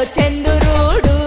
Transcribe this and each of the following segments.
చంద్రుడు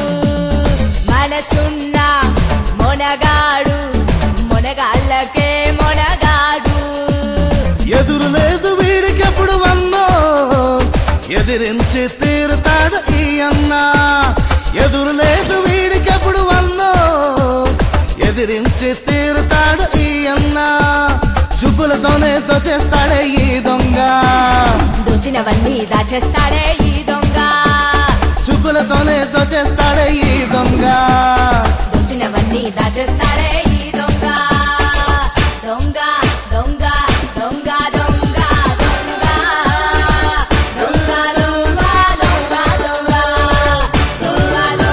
మనసున్న మొనగాడు మొనగాళ్ళకే మొనగాడు ఎదురు లేదు వీడికెప్పుడు వన్నో ఎదిరించి తీరుతాడు ఈ అన్న ఎదురు లేదు వీడికెప్పుడు వన్నో ఎదిరించి తీరుతాడు ఈ అన్న చూపులతోనే తోచేస్తాడే ఈ దొంగ దోచినవన్నీ దాచేస్తాడే ఈ దొంగ చూపులతోనే తోచేస్తాడే ఈ దొంగ దోచినవన్నీ దాచేస్తాడే ఈ దొంగ దొంగ దొంగ దొంగ దొంగ దొంగ దొంగ దొంగ దొంగ దొంగ దొంగ దొంగ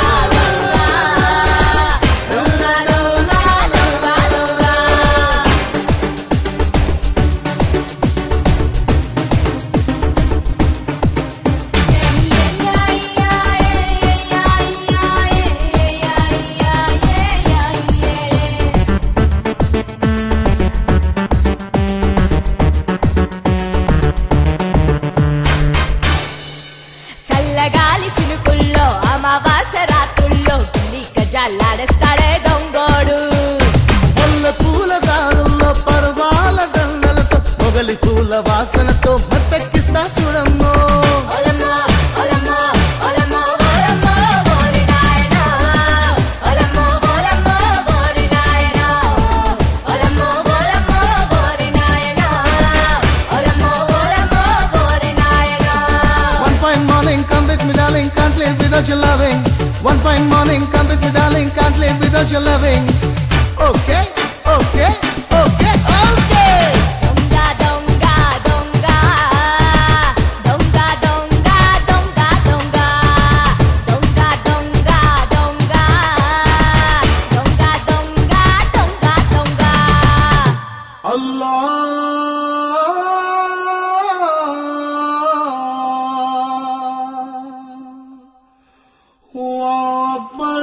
దొంగ దొంగ దొంగ దొంగ చల్లగాలి చినుకుల్లో అమావాస రాత్రుల్లో గిల్లి గజాలాడేస్తాడే దొంగోడు ముల్ల పూల దారుల్లో పర్వాల దండలతో మొగలి పూల వాసనతో మత్తెక్కిస్తా చూడమ్మో ఓలమ్మో ఓలమ్మో ఓలమ్మో ఓలమ్మో ఓరి నాయనా ఓలమ్మో ఓలమ్మో ఓరి నాయనా ఓలమ్మో ఓలమ్మో ఓరి నాయనా ఓలమ్మో ఓలమ్మో ఓరి నాయనా One fine morning, come with me, darling, can't live without your loving. One fine morning, come with me, darling, can't live without your loving. Okay, okay, okay, okay. దొంగ దొంగ దొంగ దొంగ దొంగ దొంగ దొంగ దొంగ దొంగ దొంగ దొంగ దొంగ దొంగ దొంగ Allah Akbar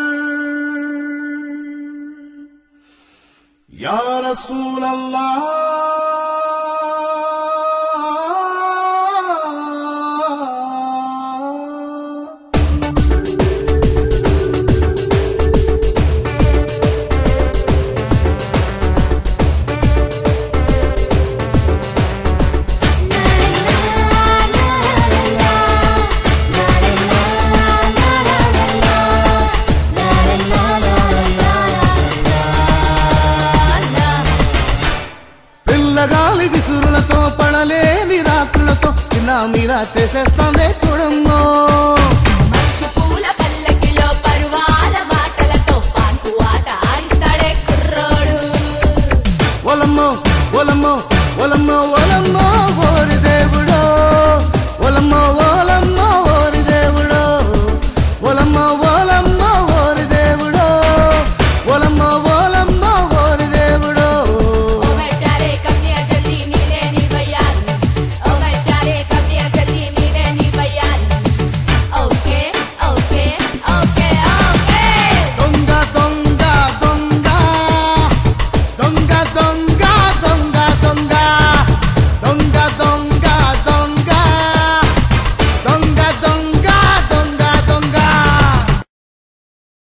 Ya Rasul Allah పిల్లగాలి విసురులతో పడలేని రాత్రులతో ఇలా మీరా చేసేస్తాందే చూడమ్మో మంచి పూల పల్లకిలో పరువాల మాటలతో పాంటు ఆట ఆడిస్తాడే కుర్రోడు ఒలమ్మో ఒలమ్మో ఒలమ్మో ఒలమ్మో ఓరి దేవుడో ఒలమ్మో ఓలమ్మో ఓరి దేవుడో ఒలమ్మో ఓలమ్మో ఓరి దేవుడో ఒలమ్మో ఓలమ్మో ఓరి దేవుడో ఓ వెంటారే కన్య జల్లి నీనే నీ బయ్యారు ఓ వెంటారే కన్య జల్లి నీనే నీ బయ్యారు ఓకే ఓకే ఓకే ఓకే దొంగ దొంగ దొంగ దొంగ దొంగ